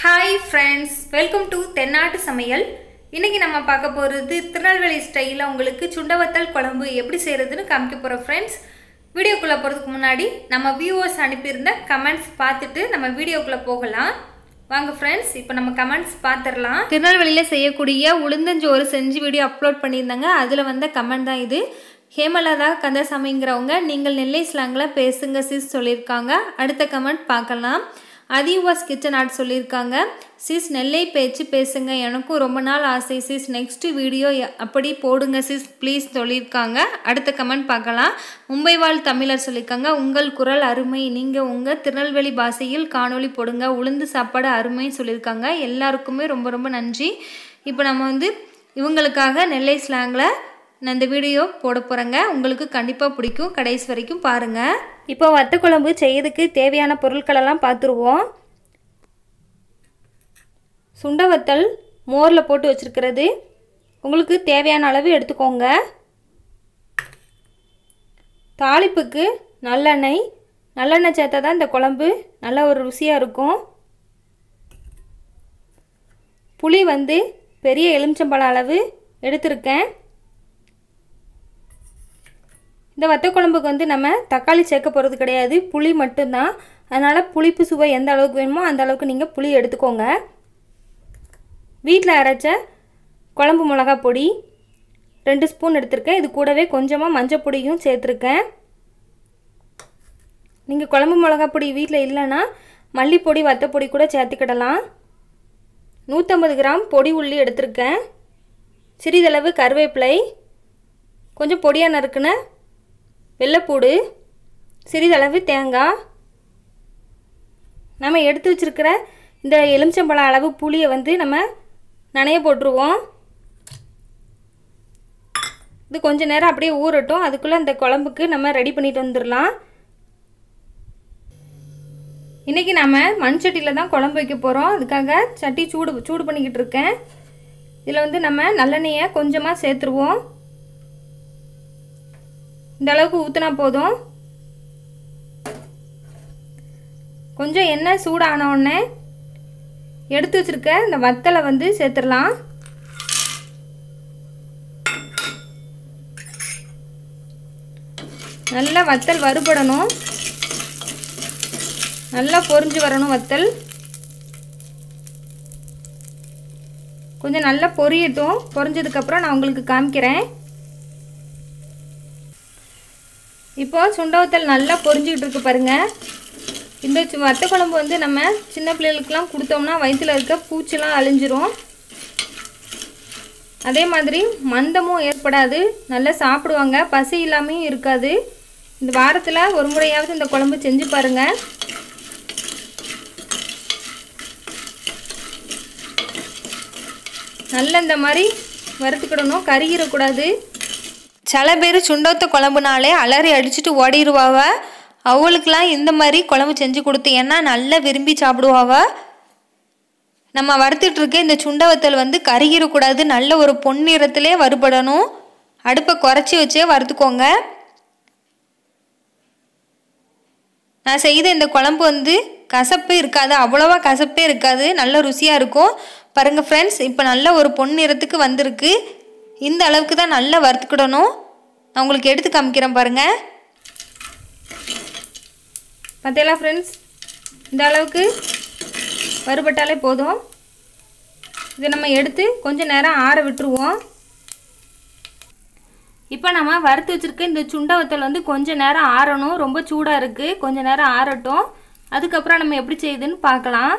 hi friends welcome to தென்னாட்டு சமையல் இன்னைக்கு நம்ம பார்க்க போகிறது திருநெல்வேலி ஸ்டைலில் உங்களுக்கு சுண்டவத்தல் குழம்பு எப்படி செய்கிறதுன்னு காமிக்க போகிறோம் ஃப்ரெண்ட்ஸ் வீடியோக்குள்ளே போகிறதுக்கு முன்னாடி நம்ம வியூவர்ஸ் அனுப்பியிருந்த கமெண்ட்ஸ் பார்த்துட்டு நம்ம வீடியோக்குள்ளே போகலாம் வாங்க ஃப்ரெண்ட்ஸ் இப்போ நம்ம கமெண்ட்ஸ் பார்த்துடலாம் திருநெல்வேலியில் செய்யக்கூடிய உளுந்தஞ்சோறு செஞ்சு வீடியோ அப்லோட் பண்ணியிருந்தாங்க அதில் வந்த கமெண்ட் தான் இது ஹேமலதா கந்தசாமிங்கிறவங்க நீங்கள் நெல்லை ஸ்லாங்கில் பேசுங்க சிஸ் சொல்லியிருக்காங்க அடுத்த கமெண்ட் பார்க்கலாம் அதிவாஸ் கிச்சன் ஆர்ட் சொல்லியிருக்காங்க சிஸ் நெல்லை பேச்சு பேசுங்க எனக்கும் ரொம்ப நாள் ஆசை சிஸ் நெக்ஸ்ட் வீடியோ அப்படி போடுங்க சிஸ் ப்ளீஸ் சொல்லியிருக்காங்க அடுத்த கமெண்ட் பார்க்கலாம் மும்பை வாழ் தமிழர் சொல்லியிருக்காங்க உங்கள் குரல் அருமை நீங்கள் உங்கள் திருநெல்வேலி பாஷையில் காணொளி போடுங்க உளுந்து சாப்பாடு அருமைன்னு சொல்லியிருக்காங்க எல்லாருக்குமே ரொம்ப ரொம்ப நன்றி இப்போ நம்ம வந்து இவங்களுக்காக நெல்லை ஸ்லாங்கில் நான் இந்த வீடியோ போட போகிறேங்க உங்களுக்கு கண்டிப்பாக பிடிக்கும் கடைசி வரைக்கும் பாருங்கள் இப்போ வத்த குழம்பு செய்யறதுக்கு தேவையான பொருட்களெல்லாம் பார்த்துருவோம் சுண்ட வத்தல் மோரில் போட்டு வச்சுருக்கிறது உங்களுக்கு தேவையான அளவு எடுத்துக்கோங்க தாளிப்புக்கு நல்லெண்ணெய் நல்லெண்ணெய் சேர்த்தா தான் இந்த குழம்பு நல்ல ஒரு ருசியாக இருக்கும் புளி வந்து பெரிய எலுமிச்சம்பழம் அளவு எடுத்திருக்கேன் இந்த வத்த குழம்புக்கு வந்து நம்ம தக்காளி சேர்க்க போகிறது கிடையாது புளி மட்டும்தான் அதனால் புளிப்பு சுவை எந்த அளவுக்கு வேணுமோ அந்த அளவுக்கு நீங்கள் புளி எடுத்துக்கோங்க வீட்டில் அரைச்ச குழம்பு மிளகா பொடி ரெண்டு ஸ்பூன் எடுத்திருக்கேன் இது கூடவே கொஞ்சமாக மஞ்சள் பொடியும் சேர்த்துருக்கேன் நீங்கள் குழம்பு மிளகா பொடி வீட்டில் இல்லைன்னா மல்லிப்பொடி வத்தப்பொடி கூட சேர்த்துக்கிடலாம் நூற்றம்பது கிராம் பொடி உள்ளி எடுத்திருக்கேன் சிறிதளவு கருவேப்பிலை கொஞ்சம் பொடியாக நறுக்குன வெள்ளைப்பூடு சிறிதளவு தேங்காய் நம்ம எடுத்து வச்சுருக்கிற இந்த எலுமிச்சம்பழம் அளவு புளியை வந்து நம்ம நனைய போட்டுருவோம் இது கொஞ்ச நேரம் அப்படியே ஊறட்டும் அதுக்குள்ளே அந்த குழம்புக்கு நம்ம ரெடி பண்ணிட்டு வந்துடலாம் இன்றைக்கி நம்ம மண் சட்டியில் தான் குழம்பு வைக்க போகிறோம் அதுக்காக சட்டி சூடு சூடு பண்ணிக்கிட்டு இருக்கேன் இதில் வந்து நம்ம நல்லெண்ணெயை கொஞ்சமாக சேர்த்துருவோம் இந்த அளவுக்கு ஊற்றினா போதும் கொஞ்சம் எண்ணெய் சூடான உடனே எடுத்து வச்சுருக்க இந்த வத்தலை வந்து சேர்த்துடலாம் நல்லா வத்தல் வறுபடணும் நல்லா பொரிஞ்சு வரணும் வத்தல் கொஞ்சம் நல்லா பொரியட்டும் பொரிஞ்சதுக்கப்புறம் நான் உங்களுக்கு காமிக்கிறேன் இப்போ சுண்டவத்தல் நல்லா பொரிஞ்சிக்கிட்டு இருக்கு பாருங்கள் இந்த வத்த குழம்பு வந்து நம்ம சின்ன பிள்ளைகளுக்கெலாம் கொடுத்தோம்னா வயிற்றில் இருக்க பூச்சிலாம் அழிஞ்சிரும் அதே மாதிரி மந்தமும் ஏற்படாது நல்லா சாப்பிடுவாங்க பசி இல்லாமையும் இருக்காது இந்த வாரத்தில் ஒரு முறையாவது இந்த குழம்பு செஞ்சு பாருங்கள் நல்ல இந்த மாதிரி வறுத்துக்கிடணும் கருகிடக்கூடாது சில பேர் சுண்டவத்த குழம்புனாலே அலறி அடிச்சுட்டு ஓடிடுவாவ அவளுக்கெலாம் இந்த மாதிரி குழம்பு செஞ்சு கொடுத்தீங்கன்னா நல்லா விரும்பி சாப்பிடுவாவ நம்ம வறுத்துட்ருக்க இந்த சுண்டவத்தல் வந்து கருகிடக்கூடாது நல்ல ஒரு பொன்னிறத்திலே வறுபடணும் அடுப்பை குறைச்சி வச்சே வறுத்துக்கோங்க நான் செய்த இந்த குழம்பு வந்து கசப்பே இருக்காது அவ்வளோவா கசப்பே இருக்காது நல்ல ருசியாக இருக்கும் பாருங்கள் ஃப்ரெண்ட்ஸ் இப்போ நல்ல ஒரு பொன்னிறத்துக்கு வந்திருக்கு இந்த அளவுக்கு தான் நல்லா வறுத்துக்கிடணும் நான் உங்களுக்கு எடுத்து காமிக்கிறேன் பாருங்கள் பார்த்தீங்களா ஃப்ரெண்ட்ஸ் இந்த அளவுக்கு வறுபட்டாலே போதும் இதை நம்ம எடுத்து கொஞ்சம் நேரம் ஆற விட்டுருவோம் இப்போ நம்ம வறுத்து வச்சுருக்க இந்த சுண்டவத்தல் வந்து கொஞ்சம் நேரம் ஆறணும் ரொம்ப சூடாக இருக்குது கொஞ்சம் நேரம் ஆறட்டும் அதுக்கப்புறம் நம்ம எப்படி செய்யுதுன்னு பார்க்கலாம்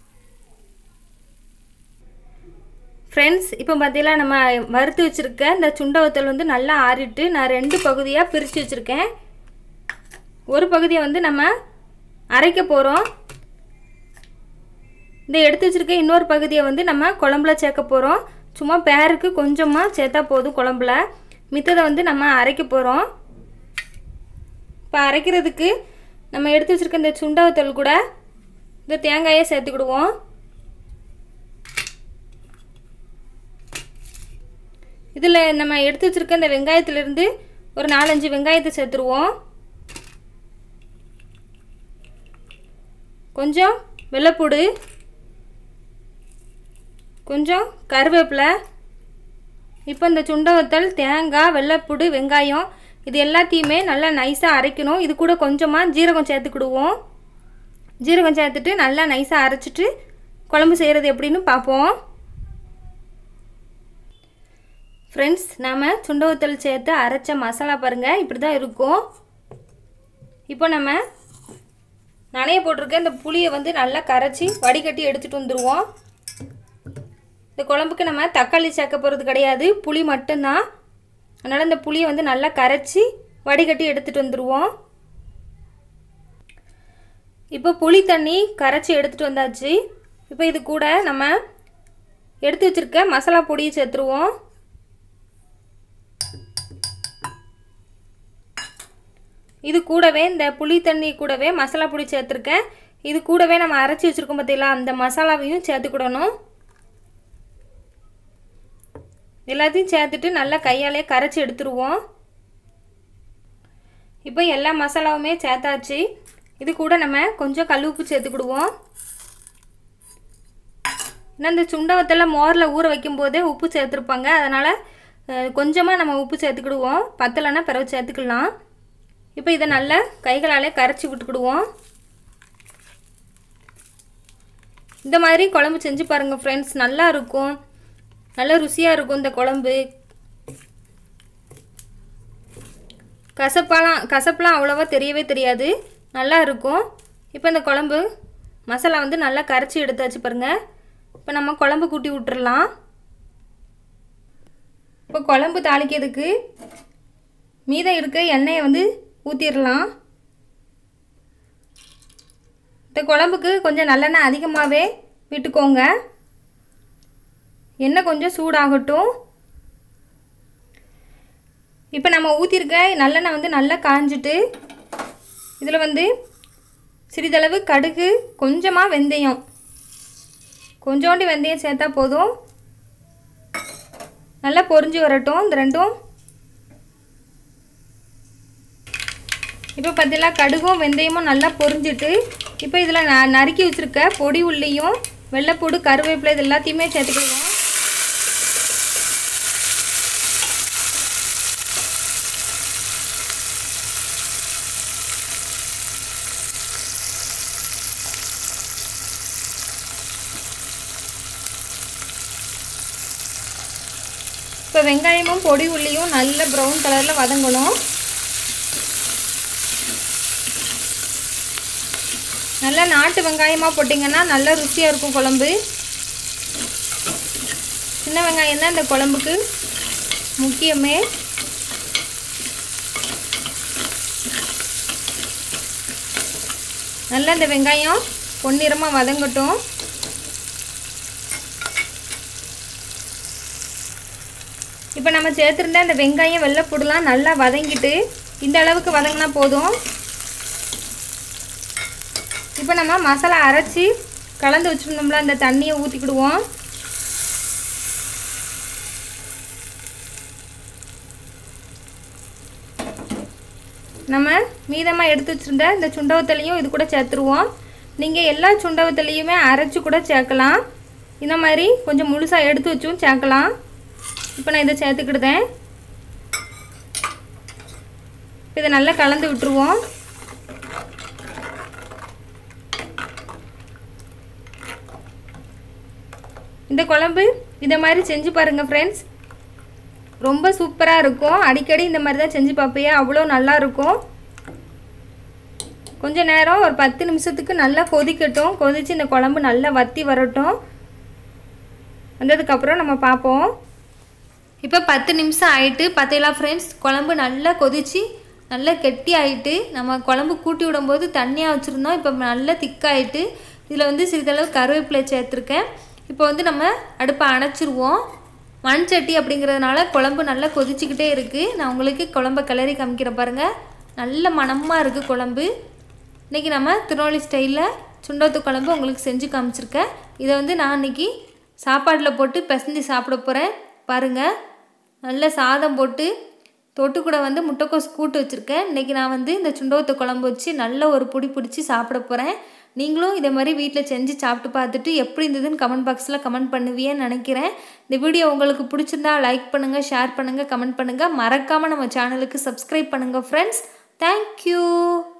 ஃப்ரெண்ட்ஸ் இப்போ பார்த்தீங்கன்னா நம்ம வறுத்து வச்சுருக்க இந்த சுண்டவத்தல் வந்து நல்லா ஆறிட்டு நான் ரெண்டு பகுதியாக பிரித்து வச்சுருக்கேன் ஒரு பகுதியை வந்து நம்ம அரைக்க போகிறோம் இந்த எடுத்து வச்சுருக்க இன்னொரு பகுதியை வந்து நம்ம குழம்புல சேர்க்க போகிறோம் சும்மா பேருக்கு கொஞ்சமாக சேர்த்தா போதும் குழம்புல மித்ததை வந்து நம்ம அரைக்க போகிறோம் இப்போ அரைக்கிறதுக்கு நம்ம எடுத்து வச்சுருக்க இந்த சுண்டவத்தல் கூட இந்த தேங்காயை சேர்த்துக்கிடுவோம் இதில் நம்ம எடுத்து வச்சுருக்க இந்த வெங்காயத்துலேருந்து ஒரு நாலஞ்சு வெங்காயத்தை சேர்த்துருவோம் கொஞ்சம் வெள்ளைப்பூடு கொஞ்சம் கருவேப்பிலை இப்போ இந்த சுண்டை வத்தல் தேங்காய் வெள்ளைப்பூடு வெங்காயம் இது எல்லாத்தையுமே நல்லா நைஸாக அரைக்கணும் இது கூட கொஞ்சமாக ஜீரகம் சேர்த்துக்கிடுவோம் ஜீரகம் சேர்த்துட்டு நல்லா நைஸாக அரைச்சிட்டு குழம்பு செய்கிறது எப்படின்னு பார்ப்போம் ஃப்ரெண்ட்ஸ் நாம் சுண்டை வத்தல் சேர்த்து அரைச்ச மசாலா பாருங்கள் இப்படி தான் இருக்கும் இப்போ நம்ம நனைய போட்டிருக்க இந்த புளியை வந்து நல்லா கரைச்சி வடிகட்டி எடுத்துகிட்டு வந்துடுவோம் இந்த குழம்புக்கு நம்ம தக்காளி சேர்க்க போகிறது கிடையாது புளி மட்டும்தான் அதனால் இந்த புளியை வந்து நல்லா கரைச்சி வடிகட்டி எடுத்துகிட்டு வந்துடுவோம் இப்போ புளி தண்ணி கரைச்சி எடுத்துகிட்டு வந்தாச்சு இப்போ இது கூட நம்ம எடுத்து வச்சுருக்க மசாலா பொடியை சேர்த்துருவோம் இது கூடவே இந்த புளி தண்ணி கூடவே மசாலா பொடி சேர்த்துருக்கேன் இது கூடவே நம்ம அரைச்சி வச்சுருக்கோம் பார்த்தீங்களா அந்த மசாலாவையும் சேர்த்துக்கிடணும் எல்லாத்தையும் சேர்த்துட்டு நல்லா கையாலே கரைச்சி எடுத்துருவோம் இப்போ எல்லா மசாலாவுமே சேர்த்தாச்சு இது கூட நம்ம கொஞ்சம் கல் உப்பு சேர்த்துக்கிடுவோம் ஏன்னா இந்த சுண்டவத்தில் மோரில் ஊற வைக்கும்போதே உப்பு சேர்த்துருப்பாங்க அதனால் கொஞ்சமாக நம்ம உப்பு சேர்த்துக்கிடுவோம் பத்தலைன்னா பிறகு சேர்த்துக்கலாம் இப்போ இதை நல்லா கைகளாலே கரைச்சி விட்டுக்கிடுவோம் இந்த மாதிரி குழம்பு செஞ்சு பாருங்கள் ஃப்ரெண்ட்ஸ் நல்லா இருக்கும் நல்ல ருசியாக இருக்கும் இந்த குழம்பு கசப்பாலாம் கசப்பெலாம் அவ்வளோவா தெரியவே தெரியாது நல்லா இருக்கும் இப்போ இந்த குழம்பு மசாலா வந்து நல்லா கரைச்சி எடுத்தாச்சு பாருங்கள் இப்போ நம்ம குழம்பு கூட்டி விட்டுறலாம் இப்போ குழம்பு தாளிக்கிறதுக்கு மீதம் இருக்க எண்ணெயை வந்து ஊற்றிடலாம் இந்த குழம்புக்கு கொஞ்சம் நல்லெண்ணெய் அதிகமாகவே விட்டுக்கோங்க எண்ணெய் கொஞ்சம் சூடாகட்டும் இப்போ நம்ம ஊற்றிருக்க நல்லெண்ணெய் வந்து நல்லா காஞ்சிட்டு இதில் வந்து சிறிதளவு கடுகு கொஞ்சமாக வெந்தயம் கொஞ்சோண்டு வெந்தயம் சேர்த்தா போதும் நல்லா பொரிஞ்சு வரட்டும் இந்த ரெண்டும் இப்போ பார்த்தீங்களா கடுகும் வெந்தயமும் நல்லா பொரிஞ்சிட்டு இப்போ இதில் ந நறுக்கி வச்சுருக்க பொடி உள்ளியும் வெள்ளைப்பூடு கருவேப்பிலை இது எல்லாத்தையுமே சேர்த்துக்கிடுவோம் இப்போ வெங்காயமும் பொடி உள்ளியும் நல்ல ப்ரௌன் கலரில் வதங்கணும் நல்லா நாட்டு வெங்காயமாக போட்டிங்கன்னா நல்லா ருசியாக இருக்கும் குழம்பு சின்ன வெங்காயம் தான் இந்த குழம்புக்கு முக்கியமே நல்லா இந்த வெங்காயம் பொன்னிறமாக வதங்கட்டும் இப்போ நம்ம சேர்த்துருந்த இந்த வெங்காயம் வெள்ளைப்பூடெலாம் நல்லா வதங்கிட்டு இந்த அளவுக்கு வதங்கினா போதும் இப்போ நம்ம மசாலா அரைச்சி கலந்து வச்சுருந்தோம்ல அந்த தண்ணியை ஊற்றிக்கிடுவோம் நம்ம மீதமாக எடுத்து வச்சுருந்த இந்த சுண்டவத்தலையும் இது கூட சேர்த்துருவோம் நீங்கள் எல்லா சுண்டவத்தலையுமே அரைச்சி கூட சேர்க்கலாம் இந்த மாதிரி கொஞ்சம் முழுசாக எடுத்து வச்சும் சேர்க்கலாம் இப்போ நான் இதை சேர்த்துக்கிடுதேன் இதை நல்லா கலந்து விட்டுருவோம் இந்த குழம்பு இதை மாதிரி செஞ்சு பாருங்கள் ஃப்ரெண்ட்ஸ் ரொம்ப சூப்பராக இருக்கும் அடிக்கடி இந்த மாதிரி தான் செஞ்சு பார்ப்பீங்க அவ்வளோ நல்லா இருக்கும் கொஞ்ச நேரம் ஒரு பத்து நிமிஷத்துக்கு நல்லா கொதிக்கட்டும் கொதித்து இந்த குழம்பு நல்லா வற்றி வரட்டும் வந்ததுக்கப்புறம் நம்ம பார்ப்போம் இப்போ பத்து நிமிஷம் ஆயிட்டு பார்த்தீங்களா ஃப்ரெண்ட்ஸ் குழம்பு நல்லா கொதித்து நல்லா கெட்டி ஆயிட்டு நம்ம குழம்பு கூட்டி விடும்போது தண்ணியாக வச்சுருந்தோம் இப்போ நல்லா திக்காயிட்டு இதில் வந்து சிறிதளவு கருவேப்பிலை சேர்த்துருக்கேன் இப்போ வந்து நம்ம அடுப்பை அணைச்சிருவோம் மண் சட்டி அப்படிங்கிறதுனால குழம்பு நல்லா கொதிச்சுக்கிட்டே இருக்குது நான் உங்களுக்கு குழம்ப கிளறி காமிக்கிறேன் பாருங்கள் நல்ல மணமாக இருக்குது குழம்பு இன்றைக்கி நம்ம திருநெல்வேலி ஸ்டைலில் சுண்டோத்து குழம்பு உங்களுக்கு செஞ்சு காமிச்சிருக்கேன் இதை வந்து நான் இன்றைக்கி சாப்பாட்டில் போட்டு பிசைஞ்சு சாப்பிட போகிறேன் பாருங்கள் நல்ல சாதம் போட்டு தொட்டு கூட வந்து முட்டைக்கோஸ் கூட்டு வச்சுருக்கேன் இன்றைக்கி நான் வந்து இந்த சுண்டவத்த குழம்பு வச்சு நல்ல ஒரு புடி பிடிச்சி சாப்பிட போகிறேன் நீங்களும் இதே மாதிரி வீட்டில் செஞ்சு சாப்பிட்டு பார்த்துட்டு எப்படி இருந்ததுன்னு கமெண்ட் பாக்ஸில் கமெண்ட் பண்ணுவியேன்னு நினைக்கிறேன் இந்த வீடியோ உங்களுக்கு பிடிச்சிருந்தா லைக் பண்ணுங்கள் ஷேர் பண்ணுங்கள் கமெண்ட் பண்ணுங்கள் மறக்காமல் நம்ம சேனலுக்கு சப்ஸ்கிரைப் பண்ணுங்கள் ஃப்ரெண்ட்ஸ் தேங்க்யூ